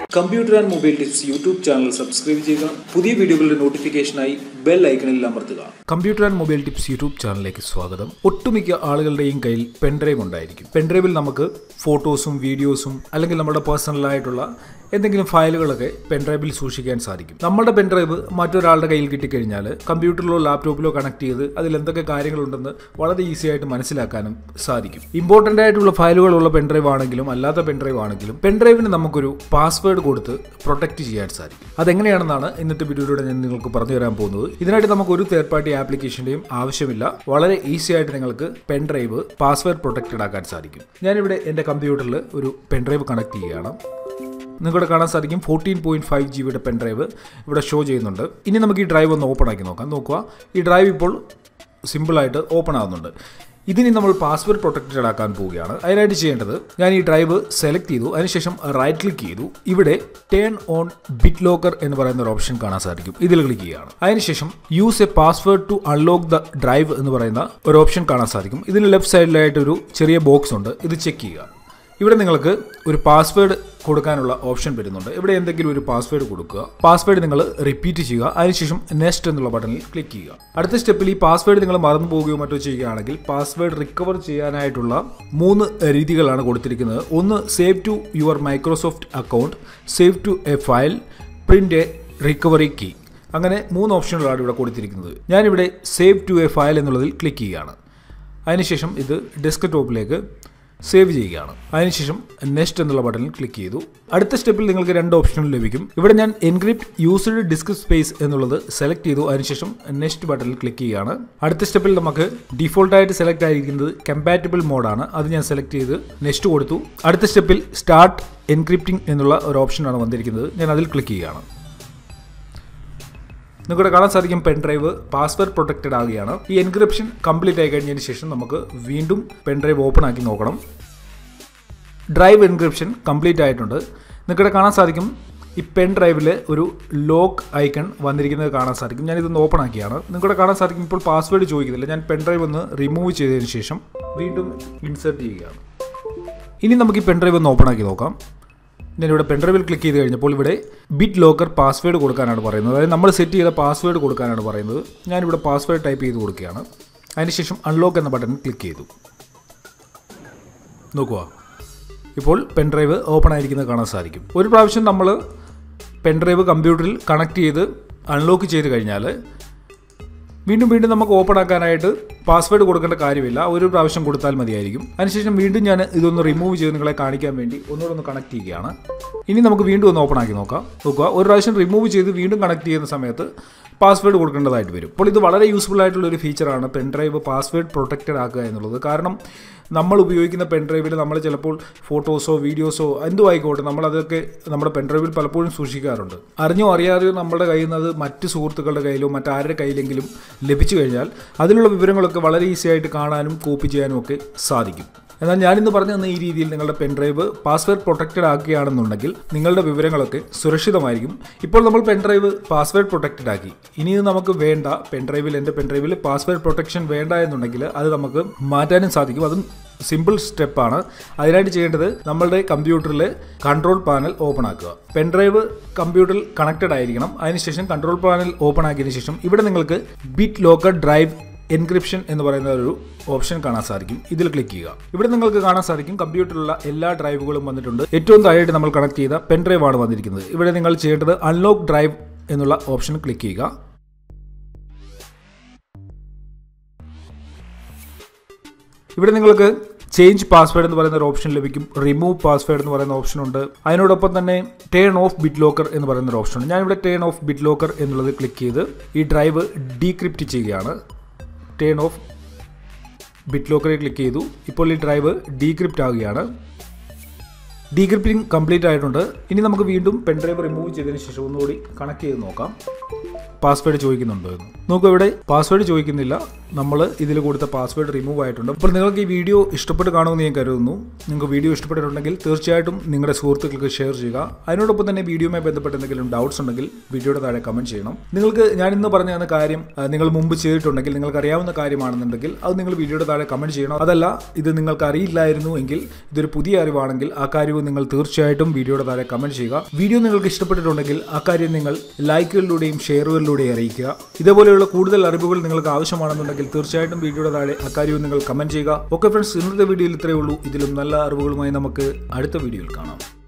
computer and mobile tips YouTube channel subscribe ചെയ്യുക പുതിയ വീഡിയോകളുടെ നോട്ടിഫിക്കേഷനായി ബെൽ ഐക്കണിൽ അമർത്തുക computer and mobile tips YouTube ചാനലിലേക്ക് സ്വാഗതം ഒട്ടുമിക്ക ആളുകളുടെയും കയ്യിൽ പെൻഡ്രൈവ് ഉണ്ടായിരിക്കും പെൻഡ്രൈവിൽ നമുക്ക് ഫോട്ടോസും വീഡിയോസും അല്ലെങ്കിൽ നമ്മുടെ പേഴ്സണലായിട്ടുള്ള എന്തെങ്കിലും ഫയലുകളൊക്കെ പെൻഡ്രൈവിൽ സൂക്ഷിക്കാൻ സാധിക്കും നമ്മുടെ പെൻഡ്രൈവ് മറ്റൊരാളുടെ കയ്യിൽ കിട്ടിക്കഴിഞ്ഞാൽ കമ്പ്യൂട്ടറിലോ ലാപ്ടോപ്പിലോ കണക്ട് ചെയ്ത് അതിൽ എന്തൊക്കെ കാര്യങ്ങളുണ്ടെന്ന് വളരെ ഈസി ആയിട്ട് മനസ്സിലാക്കാനും സാധിക്കും ഇമ്പോർട്ടൻ്റ് ആയിട്ടുള്ള ഫയലുകളുള്ള പെൻഡ്രൈവ് ആണെങ്കിലും അല്ലാത്ത പെൻഡ്രൈവ് ആണെങ്കിലും പെൻഡ്രൈവിന് നമുക്കൊരു പാസ്വേഡ് കൊടുത്ത് പ്രൊട്ടക്ട് ചെയ്യാൻ സാധിക്കും അതെങ്ങനെയാണെന്നാണ് ഇന്നത്തെ വീഡിയോയിലൂടെ ഞാൻ നിങ്ങൾക്ക് പറഞ്ഞു തരാൻ പോകുന്നത് ഇതിനായിട്ട് നമുക്ക് ഒരു തേർഡ് പാർട്ടി ആപ്ലിക്കേഷൻ്റെയും ആവശ്യമില്ല വളരെ ഈസി ആയിട്ട് നിങ്ങൾക്ക് പെൻഡ്രൈവ് പാസ്വേഡ് പ്രൊട്ടക്റ്റഡ് ആക്കാൻ സാധിക്കും ഞാനിവിടെ എൻ്റെ കമ്പ്യൂട്ടറിൽ ഒരു പെൻഡ്രൈവ് കണക്ട് ചെയ്യുകയാണ് നിങ്ങളുടെ കാണാൻ സാധിക്കും ഫോർട്ടീൻ പോയിന്റ് ഫൈവ് ജി ബിയുടെ പെൻ ഡ്രൈവ് ഇവിടെ ഷോ ചെയ്യുന്നുണ്ട് ഇനി നമുക്ക് ഈ ഡ്രൈവ് ഒന്ന് ഓപ്പൺ ആക്കി നോക്കാം നോക്കുക ഈ ഡ്രൈവ് ഇപ്പോൾ സിമ്പിളായിട്ട് ഓപ്പൺ ആകുന്നുണ്ട് ഇതിനി നമ്മൾ പാസ്വേഡ് പ്രൊട്ടക്റ്റഡ് ആക്കാൻ പോവുകയാണ് അതിനായിട്ട് ചെയ്യേണ്ടത് ഞാൻ ഈ ഡ്രൈവ് സെലക്ട് ചെയ്തു അതിനുശേഷം റൈറ്റ് ക്ലിക്ക് ചെയ്തു ഇവിടെ ടേൺ ഓൺ ബിറ്റ് ലോക്കർ എന്ന് പറയുന്ന ഒരു ഓപ്ഷൻ കാണാൻ സാധിക്കും ഇതിൽ ക്ലിക്ക് ചെയ്യുകയാണ് അതിനുശേഷം use a password to unlock the drive എന്ന് പറയുന്ന ഒരു ഓപ്ഷൻ കാണാൻ സാധിക്കും ഇതിന് ലെഫ്റ്റ് സൈഡിലായിട്ട് ഒരു ചെറിയ ബോക്സ് ഉണ്ട് ഇത് ചെക്ക് ചെയ്യുക ഇവിടെ നിങ്ങൾക്ക് ഒരു പാസ്വേഡ് കൊടുക്കാനുള്ള ഓപ്ഷൻ വരുന്നുണ്ട് ഇവിടെ എന്തെങ്കിലും ഒരു പാസ്വേഡ് കൊടുക്കുക പാസ്വേഡ് നിങ്ങൾ റിപ്പീറ്റ് ചെയ്യുക അതിനുശേഷം നെക്സ്റ്റ് എന്നുള്ള ബട്ടണിൽ ക്ലിക്ക് ചെയ്യുക അടുത്ത സ്റ്റെപ്പിൽ ഈ പാസ്വേഡ് നിങ്ങൾ മറന്നു പോവുകയോ മറ്റോ ചെയ്യുകയാണെങ്കിൽ പാസ്വേഡ് റിക്കവർ ചെയ്യാനായിട്ടുള്ള മൂന്ന് രീതികളാണ് കൊടുത്തിരിക്കുന്നത് ഒന്ന് save to your Microsoft account save to a file print a recovery key അങ്ങനെ മൂന്ന് ഓപ്ഷനുകളാണ് ഇവിടെ കൊടുത്തിരിക്കുന്നത് ഞാനിവിടെ സേവ് ടു എ ഫയൽ എന്നുള്ളതിൽ ക്ലിക്ക് ചെയ്യുകയാണ് അതിനുശേഷം ഇത് ഡെസ്ക്ടോപ്പിലേക്ക് സേവ് ചെയ്യുകയാണ് അതിനുശേഷം നെക്സ്റ്റ് എന്നുള്ള ബട്ടണിൽ ക്ലിക്ക് ചെയ്തു അടുത്ത സ്റ്റെപ്പിൽ നിങ്ങൾക്ക് രണ്ട് ഓപ്ഷനുകൾ ലഭിക്കും ഇവിടെ ഞാൻ എൻക്രിപ്റ്റ് യൂസ്ഡ് ഡിസ്ക് സ്പേസ് എന്നുള്ളത് സെലക്ട് ചെയ്തു അതിനുശേഷം നെക്സ്റ്റ് ബട്ടണിൽ ക്ലിക്ക് ചെയ്യുകയാണ് അടുത്ത സ്റ്റെപ്പിൽ നമുക്ക് ഡിഫോൾട്ടായിട്ട് സെലക്ട് ആയിരിക്കുന്നത് കമ്പാറ്റബിൾ മോഡാണ് അത് ഞാൻ സെലക്ട് ചെയ്ത് നെക്സ്റ്റ് കൊടുത്തു അടുത്ത സ്റ്റെപ്പിൽ സ്റ്റാർട്ട് എൻക്രിപ്റ്റിംഗ് എന്നുള്ള ഒരു ഓപ്ഷനാണ് വന്നിരിക്കുന്നത് ഞാൻ അതിൽ ക്ലിക്ക് ചെയ്യുകയാണ് നിങ്ങളുടെ കാണാൻ സാധിക്കും പെൻ ഡ്രൈവ് പാസ്വേഡ് പ്രൊട്ടക്റ്റഡ് ആകുകയാണ് ഈ എൻക്രിപ്ഷൻ കംപ്ലീറ്റ് ആയി കഴിഞ്ഞതിന് ശേഷം നമുക്ക് വീണ്ടും പെൻ ഡ്രൈവ് ഓപ്പൺ ആക്കി നോക്കണം ഡ്രൈവ് എൻക്രിപ്ഷൻ കംപ്ലീറ്റ് ആയിട്ടുണ്ട് നിങ്ങളുടെ കാണാൻ സാധിക്കും ഈ പെൻ ഡ്രൈവിൽ ഒരു ലോക്ക് ഐക്കൺ വന്നിരിക്കുന്നത് കാണാൻ സാധിക്കും ഞാൻ ഇതൊന്ന് ഓപ്പൺ ആക്കിയാണ് നിങ്ങളുടെ കാണാൻ സാധിക്കും ഇപ്പോൾ പാസ്വേഡ് ചോദിക്കുന്നില്ല ഞാൻ പെൻ ഡ്രൈവ് ഒന്ന് റിമൂവ് ചെയ്തതിന് ശേഷം വീണ്ടും ഇൻസേർട്ട് ചെയ്യുകയാണ് ഇനി നമുക്ക് ഈ പെൻ ഡ്രൈവ് ഒന്ന് ഓപ്പൺ ആക്കി നോക്കാം ഞാനിവിടെ പെൻഡ്രൈവിൽ ക്ലിക്ക് ചെയ്ത് കഴിഞ്ഞപ്പോൾ ഇവിടെ ബിറ്റ് ലോക്കർ പാസ്വേഡ് കൊടുക്കാനാണ് പറയുന്നത് അതായത് നമ്മൾ സെറ്റ് ചെയ്ത പാസ്വേഡ് കൊടുക്കാനാണ് പറയുന്നത് ഞാനിവിടെ പാസ്വേഡ് ടൈപ്പ് ചെയ്ത് കൊടുക്കുകയാണ് അതിനുശേഷം അൺലോക്ക് എന്ന ബട്ടൺ ക്ലിക്ക് ചെയ്തു നോക്കുക ഇപ്പോൾ പെൻഡ്രൈവ് ഓപ്പൺ ആയിരിക്കുന്നത് കാണാൻ സാധിക്കും ഒരു പ്രാവശ്യം നമ്മൾ പെൻഡ്രൈവ് കമ്പ്യൂട്ടറിൽ കണക്ട് ചെയ്ത് അൺലോക്ക് ചെയ്ത് കഴിഞ്ഞാൽ വീണ്ടും വീണ്ടും നമുക്ക് ഓപ്പൺ ആക്കാനായിട്ട് പാസ്വേഡ് കൊടുക്കേണ്ട കാര്യമില്ല ഒരു പ്രാവശ്യം കൊടുത്താൽ മതിയായിരിക്കും അതിനുശേഷം വീണ്ടും ഞാൻ ഇതൊന്ന് റിമൂവ് ചെയ്ത് നിങ്ങളെ കാണിക്കാൻ വേണ്ടി ഒന്നുകൂടെ ഒന്ന് കണക്ട് ചെയ്യുകയാണ് ഇനി നമുക്ക് വീണ്ടും ഒന്ന് ഓപ്പൺ ആക്കി നോക്കാം നോക്കുക ഒരു പ്രാവശ്യം റിമൂവ് ചെയ്ത് വീണ്ടും കണക്ട് ചെയ്യുന്ന സമയത്ത് പാസ്വേഡ് കൊടുക്കേണ്ടതായിട്ട് വരും അപ്പോൾ ഇത് വളരെ യൂസ്ഫുൾ ആയിട്ടുള്ള ഒരു ഫീച്ചറാണ് പെൻഡ്രൈവ് പാസ്വേഡ് പ്രൊട്ടക്റ്റഡ് ആക്കുക എന്നുള്ളത് കാരണം നമ്മൾ ഉപയോഗിക്കുന്ന പെൻഡ്രൈവിൽ നമ്മൾ ചിലപ്പോൾ ഫോട്ടോസോ വീഡിയോസോ എന്തോ ആയിക്കോട്ടെ നമ്മളതൊക്കെ നമ്മുടെ പെൻഡ്രൈവിൽ പലപ്പോഴും സൂക്ഷിക്കാറുണ്ട് അറിഞ്ഞോ അറിയാതെയോ നമ്മുടെ കയ്യിൽ നിന്ന് അത് മറ്റ് സുഹൃത്തുക്കളുടെ കയ്യിലോ മറ്റാരുടെ കയ്യിലെങ്കിലും ലഭിച്ചു കഴിഞ്ഞാൽ അതിലുള്ള വിവരങ്ങളൊക്കെ വളരെ ഈസി ആയിട്ട് കാണാനും കോപ്പി ചെയ്യാനും ഒക്കെ സാധിക്കും എന്നാൽ ഞാനിന്ന് പറഞ്ഞു തന്ന ഈ രീതിയിൽ നിങ്ങളുടെ പെൻഡ്രൈവ് പാസ്വേഡ് പ്രൊട്ടക്റ്റഡ് ആക്കുകയാണെന്നുണ്ടെങ്കിൽ നിങ്ങളുടെ വിവരങ്ങളൊക്കെ സുരക്ഷിതമായിരിക്കും ഇപ്പോൾ നമ്മൾ പെൻഡ്രൈവ് പാസ്വേഡ് പ്രൊട്ടക്റ്റഡ് ആക്കി ഇനി ഇത് നമുക്ക് വേണ്ട പെൻഡ്രൈവിൽ എൻ്റെ പെൻഡ്രൈവിൽ പാസ്വേഡ് പ്രൊട്ടക്ഷൻ വേണ്ട എന്നുണ്ടെങ്കിൽ അത് നമുക്ക് മാറ്റാനും സാധിക്കും അതും സിമ്പിൾ സ്റ്റെപ്പാണ് അതിനായിട്ട് ചെയ്യേണ്ടത് നമ്മളുടെ കമ്പ്യൂട്ടറിൽ കൺട്രോൾ പാനൽ ഓപ്പൺ ആക്കുക പെൻഡ്രൈവ് കമ്പ്യൂട്ടറിൽ കണക്റ്റഡ് ആയിരിക്കണം അതിനുശേഷം കൺട്രോൾ പാനൽ ഓപ്പൺ ആക്കിയതിനു ശേഷം ഇവിടെ നിങ്ങൾക്ക് ബിറ്റ് ലോക്കർ ഡ്രൈവ് എൻക്രിപ്ഷൻ എന്ന് പറയുന്ന ഒരു ഓപ്ഷൻ കാണാൻ സാധിക്കും ഇതിൽ ക്ലിക്ക് ചെയ്യുക ഇവിടെ നിങ്ങൾക്ക് കാണാൻ സാധിക്കും കമ്പ്യൂട്ടറിലുള്ള എല്ലാ ഡ്രൈവുകളും വന്നിട്ടുണ്ട് ഏറ്റവും താഴെയായിട്ട് നമ്മൾ കണക്ട് ചെയ്ത പെൻ ഡ്രൈവ് ആണ് വന്നിരിക്കുന്നത് ഇവിടെ നിങ്ങൾ ചെയ്യേണ്ടത് അൺലോക്ക് ഡ്രൈവ് എന്നുള്ള ഓപ്ഷൻ ക്ലിക്ക് ചെയ്യുക ഇവിടെ നിങ്ങൾക്ക് ചേഞ്ച് പാസ്വേഡ് എന്ന് പറയുന്ന ഒരു ഓപ്ഷൻ ലഭിക്കും റിമൂവ് പാസ്വേഡ് എന്ന് പറയുന്ന ഓപ്ഷൻ ഉണ്ട് അതിനോടൊപ്പം തന്നെ ടേൺ ഓഫ് ബിറ്റ് ലോക്കർ എന്ന് പറയുന്ന ഒരു ഓപ്ഷൻ ഉണ്ട് ഞാനിവിടെ ടേൺ ഓഫ് ബിറ്റ് ലോക്കർ എന്നുള്ളത് ക്ലിക്ക് ചെയ്ത് ഈ ഡ്രൈവ് ഡീക്രിപ്റ്റ് ചെയ്യുകയാണ് ടേൺ ഓഫ് ബിറ്റ് ലോക്കറിൽ ക്ലിക്ക് ചെയ്തു ഇപ്പോൾ ഈ ഡ്രൈവ് ഡീക്രിപ്റ്റ് ആവുകയാണ് ഡീക്രിപ്റ്റിംഗ് കംപ്ലീറ്റ് ആയിട്ടുണ്ട് ഇനി നമുക്ക് വീണ്ടും പെൻ ഡ്രൈവ് റിമൂവ് ചെയ്തതിന് ശേഷം ഒന്നുകൂടി കണക്ട് ചെയ്ത് നോക്കാം പാസ്വേഡ് ചോദിക്കുന്നുണ്ടോ എന്ന് നോക്കൂ ഇവിടെ പാസ്വേഡ് ചോദിക്കുന്നില്ല നമ്മൾ ഇതിൽ കൊടുത്ത പാസ്വേഡ് റിമൂവ് ആയിട്ടുണ്ട് അപ്പോൾ നിങ്ങൾക്ക് ഈ വീഡിയോ ഇഷ്ടപ്പെട്ട് കാണുമെന്ന് ഞാൻ കരുതുന്നു നിങ്ങൾക്ക് വീഡിയോ ഇഷ്ടപ്പെട്ടിട്ടുണ്ടെങ്കിൽ തീർച്ചയായിട്ടും നിങ്ങളുടെ സുഹൃത്തുക്കൾക്ക് ഷെയർ ചെയ്യുക അതിനോടൊപ്പം തന്നെ വീഡിയോയുമായി ബന്ധപ്പെട്ട് എന്തെങ്കിലും ഡൗട്ട്സ് ഉണ്ടെങ്കിൽ വീഡിയോയുടെ താഴെ കമന്റ് ചെയ്യണം നിങ്ങൾക്ക് ഞാൻ ഇന്ന് പറഞ്ഞു തന്ന കാര്യം ആ, നിങ്ങൾ മുമ്പ് ചെയ്തിട്ടുണ്ടെങ്കിൽ നിങ്ങൾക്ക് അറിയാവുന്ന കാര്യമാണെന്നുണ്ടെങ്കിൽ അത് നിങ്ങൾ വീഡിയോയുടെ താഴെ കമന്റ് ചെയ്യണം അതല്ല ഇത് നിങ്ങൾക്ക് അറിയില്ലായിരുന്നു എങ്കിൽ ഇതൊരു പുതിയ അറിവാണെങ്കിൽ ആ കാര്യവും നിങ്ങൾ തീർച്ചയായിട്ടും വീഡിയോയുടെ താഴെ കമന്റ് ചെയ്യുക വീഡിയോ നിങ്ങൾക്ക് ഇഷ്ടപ്പെട്ടിട്ടുണ്ടെങ്കിൽ ആ കാര്യം നിങ്ങൾ ലൈക്കുകളിലൂടെയും ഷെയറുകളിലൂടെയും അറിയിക്കുക ഇതേപോലെയുള്ള കൂടുതൽ അറിവുകൾ നിങ്ങൾക്ക് ആവശ്യമാണെന്നുണ്ടെങ്കിൽ തീർച്ചയായിട്ടും വീഡിയോയുടെ താഴെ അക്കാര്യവും നിങ്ങൾ കമന്റ് ചെയ്യുക ഓക്കെ ഫ്രണ്ട്സ് ഇന്നത്തെ വീഡിയോയിൽ ഇത്രയേ ഉള്ളൂ ഇതിലും നല്ല അറിവുകളുമായി നമുക്ക് അടുത്ത വീഡിയോയിൽ കാണാം